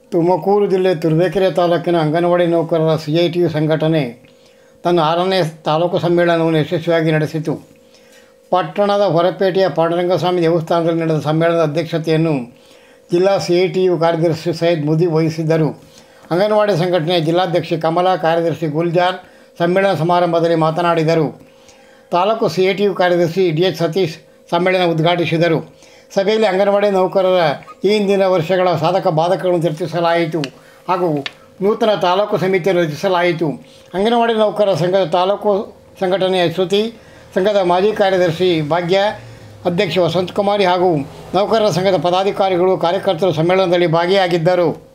ತುಮಕೂರು ಜಿಲ್ಲೆ ತುರುವೇಕೆರೆ ತಾಲೂಕಿನ ಅಂಗನವಾಡಿ ನೌಕರರ ಸಿ ಐ ಟಿ ಯು ಸಂಘಟನೆ ತನ್ನ ಆರನೇ ತಾಲೂಕು ಸಮ್ಮೇಳನವನ್ನು ಯಶಸ್ವಿಯಾಗಿ ನಡೆಸಿತು ಪಟ್ಟಣದ ಹೊರಪೇಟೆಯ ಪಾಂಡುರಂಗಸ್ವಾಮಿ ದೇವಸ್ಥಾನದಲ್ಲಿ ನಡೆದ ಸಮ್ಮೇಳನದ ಅಧ್ಯಕ್ಷತೆಯನ್ನು ಜಿಲ್ಲಾ ಸಿ ಐ ಟಿ ಯು ಕಾರ್ಯದರ್ಶಿ ಸೈಯದ್ ಮುದಿ ವಹಿಸಿದ್ದರು ಅಂಗನವಾಡಿ ಸಂಘಟನೆಯ ಜಿಲ್ಲಾಧ್ಯಕ್ಷೆ ಕಮಲಾ ಕಾರ್ಯದರ್ಶಿ ಗುಲ್ಜಾರ್ ಸಮ್ಮೇಳನ ಸಮಾರಂಭದಲ್ಲಿ ಮಾತನಾಡಿದರು taluk C I T U ಕಾರ್ಯದರ್ಶಿ ಡಿ ಎಚ್ ಸತೀಶ್ ಸಮ್ಮೇಳನ ಉದ್ಘಾಟಿಸಿದರು ಸಭೆಯಲ್ಲಿ ಅಂಗನವಾಡಿ ನೌಕರರ ಈ ಹಿಂದಿನ ವರ್ಷಗಳ ಸಾಧಕ ಬಾಧಕಗಳನ್ನು ಚರ್ಚಿಸಲಾಯಿತು ಹಾಗೂ ನೂತನ ತಾಲೂಕು ಸಮಿತಿಯನ್ನು ರಚಿಸಲಾಯಿತು ಅಂಗನವಾಡಿ ನೌಕರರ ಸಂಘದ ತಾಲೂಕು ಸಂಘಟನೆಯ ಶ್ರುತಿ ಸಂಘದ ಮಾಜಿ ಕಾರ್ಯದರ್ಶಿ ಭಾಗ್ಯ ಅಧ್ಯಕ್ಷ ವಸಂತಕುಮಾರಿ ಹಾಗೂ ನೌಕರರ ಸಂಘದ ಪದಾಧಿಕಾರಿಗಳು ಕಾರ್ಯಕರ್ತರು ಸಮ್ಮೇಳನದಲ್ಲಿ ಭಾಗಿಯಾಗಿದ್ದರು